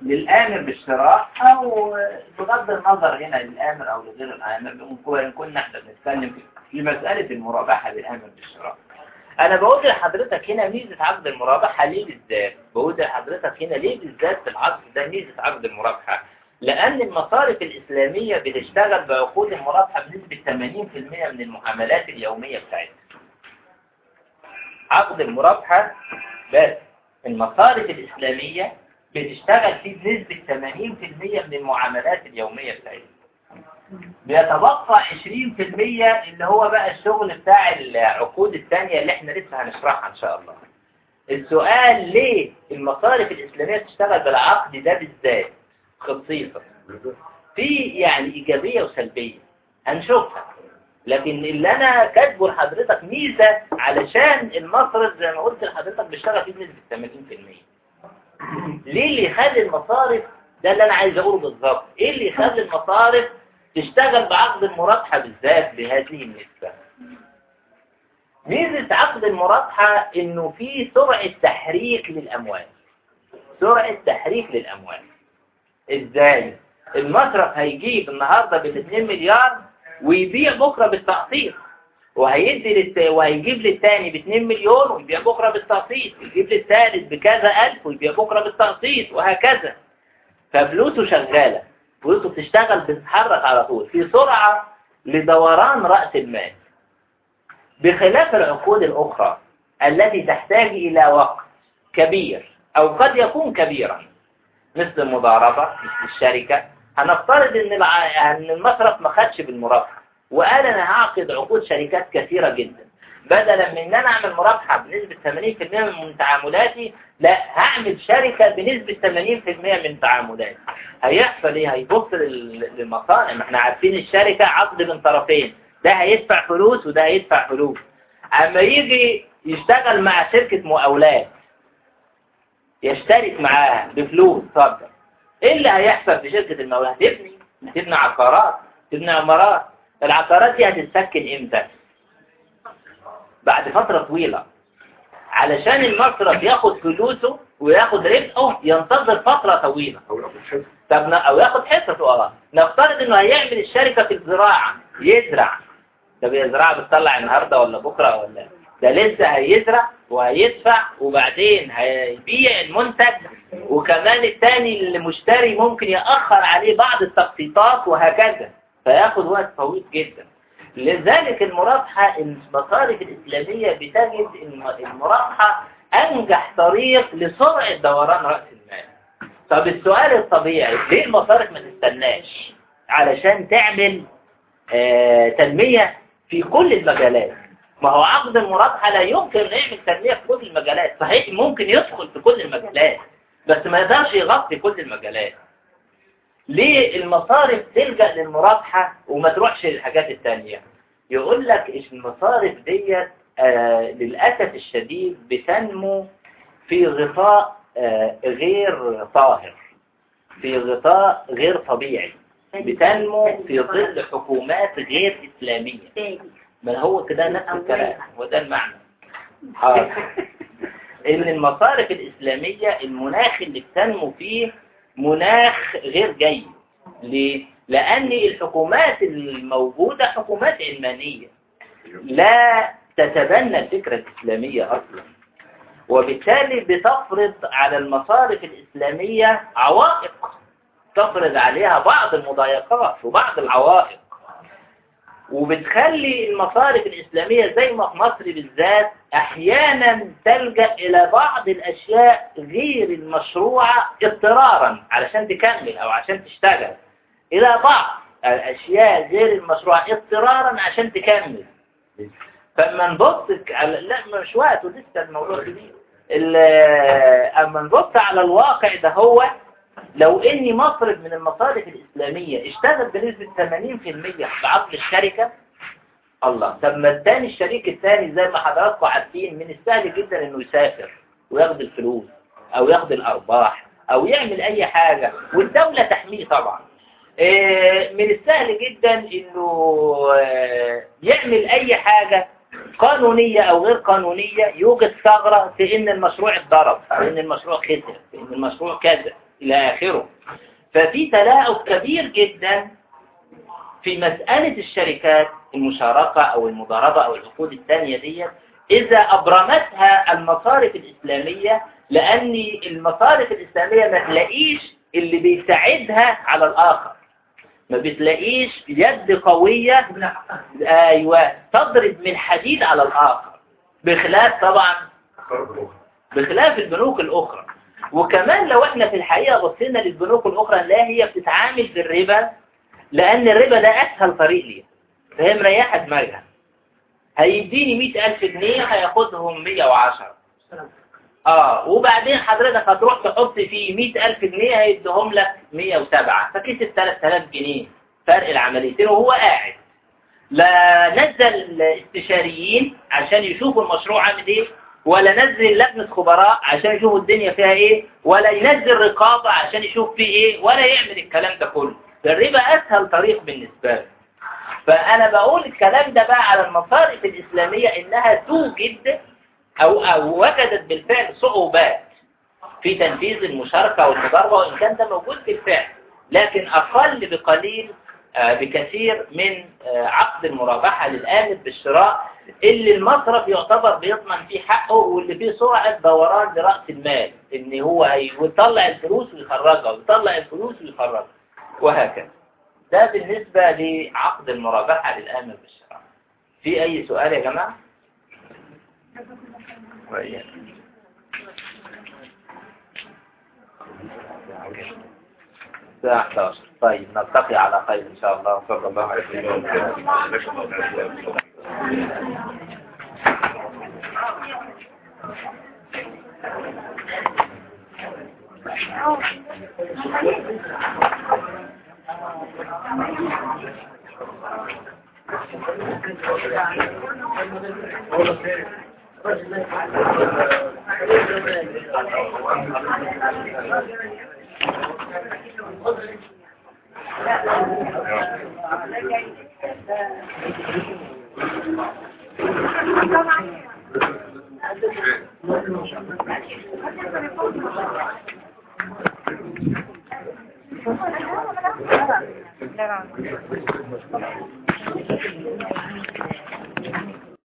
S2: للآمر بالشراء أو بغض النظر هنا للآمر أو لغير الآمر إن كنا احنا بنتكلم في- في مسألة المرابحة للآمر بالشراء أنا بقول لحضرتك هنا ميزة عقد المرابحة ليه بالذات بقول لحضرتك هنا ليه بالذات في العقد ده ميزة عقد المرابحة لأن المصارف الإسلامية بتشتغل بعقود المرابحة بنسبة 80% من المعاملات اليومية بتاعتها عقد المرابحة بس المصارف الإسلامية بتشتغل فيه بنسبة 80% من المعاملات اليومية بتاعتها بيتبقى 20% اللي هو بقى الشغل بتاع العقود الثانية اللي احنا لسه هنشرحها ان شاء الله السؤال ليه المصارف الإسلامية بتشتغل بالعقد ده بالذات خصيصا في يعني إيجابية وسلبية هنشوفها لكن اللي أنا كاتبه لحضرتك ميزة علشان المصرف زي ما قلت لحضرتك بيشتغل فيه بنسبة 80% ليه اللي يخلي المصارف ده اللي أنا عايز أقوله بالظبط إيه اللي يخلي المصارف تشتغل بعقد المرابحة بالذات بهذه النسبة ميزة عقد المرابحة إنه في سرعة تحريك للأموال سرعة تحريك للأموال إزاي؟ المصرف هيجيب النهاردة بال2 مليار ويبيع بكرة بالتقسيط وهيدي للت... وهيجيب للتاني ب 2 مليون ويبيع بكرة بالتقسيط ويجيب للثالث بكذا ألف ويبيع بكرة بالتقسيط وهكذا ففلوسه شغالة فلوسه بتشتغل بتتحرك على طول في سرعة لدوران رأس المال بخلاف العقود الأخرى التي تحتاج إلى وقت كبير أو قد يكون كبيرا مثل المضاربة مثل الشركة هنفترض إن الع- إن المصرف ما خدش بالمرابحة وقال أنا هعقد عقود شركات كثيرة جدا بدلا من إن أنا أعمل مرابحة بنسبة 80% من تعاملاتي لا هعمل شركة بنسبة 80% من تعاملاتي هيحصل إيه هيبص لل- للمصانع ما احنا عارفين الشركة عقد من طرفين ده هيدفع فلوس وده هيدفع فلوس اما يجي يشتغل مع شركة مقاولات يشترك معاها بفلوس صدق ايه اللي هيحصل في شركة المقاولات تبني تبني عقارات تبني عمارات العقارات دي هتتسكن امتى بعد فترة طويلة علشان المصرف ياخد فلوسه وياخد ربحه ينتظر فترة طويلة
S5: أو ياخد حزب
S2: طب ن- او ياخد حصته اه نفترض انه هيعمل الشركة في الزراعة يزرع طب هي الزراعة بتطلع النهاردة ولا بكرة ولا ده لسه هيزرع وهيدفع وبعدين هيبيع المنتج وكمان التاني المشتري ممكن يأخر عليه بعض التخطيطات وهكذا فياخد وقت طويل جدا لذلك المرابحة المصارف الإسلامية بتجد الم- المرابحة أنجح طريق لسرعة دوران رأس المال طب السؤال الطبيعي ليه المصارف ما تستناش علشان تعمل آه، تنمية في كل المجالات ما هو عقد المرابحة لا يمكن أن يعمل تنمية في كل المجالات صحيح ممكن يدخل في كل المجالات بس ما يقدرش يغطي كل المجالات ليه المصارف تلجأ للمرابحة وما تروحش للحاجات التانية يقول لك إيش المصارف ديت آه للأسف الشديد بتنمو في غطاء آه غير طاهر في غطاء غير طبيعي بتنمو في ظل حكومات غير إسلامية
S6: تاني
S2: ما هو كده نفس الكلام وده المعنى حاضر. ان المصارف الإسلامية المناخ اللي بتنمو فيه مناخ غير جيد ليه؟ لأن الحكومات الموجودة حكومات علمانية لا تتبنى الفكرة الإسلامية أصلا وبالتالي بتفرض على المصارف الإسلامية عوائق تفرض عليها بعض المضايقات وبعض العوائق وبتخلي المصارف الإسلامية زي ما في مصر بالذات أحيانا تلجأ إلى بعض الأشياء غير المشروعة اضطرارا علشان تكمل أو عشان تشتغل إلى بعض الأشياء غير المشروعة اضطرارا عشان تكمل فما نبص على لا مش وقت ولسه الموضوع كبير ال- اما نبص على الواقع ده هو لو اني مصرف من المصارف الاسلاميه اشتغل بنسبه 80% بعقد الشركه الله طب ما الثاني الشريك الثاني زي ما حضراتكم عارفين من السهل جدا انه يسافر وياخد الفلوس او ياخد الارباح او يعمل اي حاجه والدوله تحميه طبعا آه، من السهل جدا انه آه، يعمل اي حاجة قانونية او غير قانونية يوجد ثغرة في ان المشروع اتضرب في ان المشروع خسر في ان المشروع كذا إلى آخره ففي تلاعب كبير جدا في مسألة الشركات المشاركة أو المضاربة أو العقود الثانية دي إذا أبرمتها المصارف الإسلامية لأن المصارف الإسلامية ما تلاقيش اللي بيساعدها على الآخر ما بتلاقيش يد قوية أيوة تضرب من حديد على الآخر بخلاف طبعا بخلاف البنوك الأخرى وكمان لو احنا في الحقيقة بصينا للبنوك الأخرى لا هي بتتعامل بالربا لأن الربا ده أسهل طريق ليها فهي مريحة دماغها هيديني مئة ألف جنيه هياخدهم مية وعشرة اه وبعدين حضرتك هتروح تحط فيه مئة ألف جنيه هيديهم لك مية وسبعة فكسب تلات آلاف جنيه فرق العمليتين وهو قاعد لا نزل استشاريين عشان يشوفوا المشروع عامل ايه ولا نزل لجنة خبراء عشان يشوفوا الدنيا فيها ايه ولا ينزل رقابة عشان يشوف فيه ايه ولا يعمل الكلام ده كله الربا اسهل طريق بالنسبة له فانا بقول الكلام ده بقى على المصارف الاسلامية انها توجد او او وجدت بالفعل صعوبات في تنفيذ المشاركة والمضاربة وان كان ده موجود بالفعل لكن اقل بقليل آه، بكثير من آه، عقد المرابحة للآمن بالشراء اللي المصرف يعتبر بيضمن فيه حقه واللي فيه سرعة دوران لرأس المال ان هو يطلع الفلوس ويخرجها ويطلع الفلوس ويخرجها وهكذا ده بالنسبة لعقد المرابحة للآمن بالشراء في أي سؤال يا جماعة؟ وإياك. الساعة 11 طيب نلتقي على خير إن شاء الله صلى الله عليه وسلم
S1: لا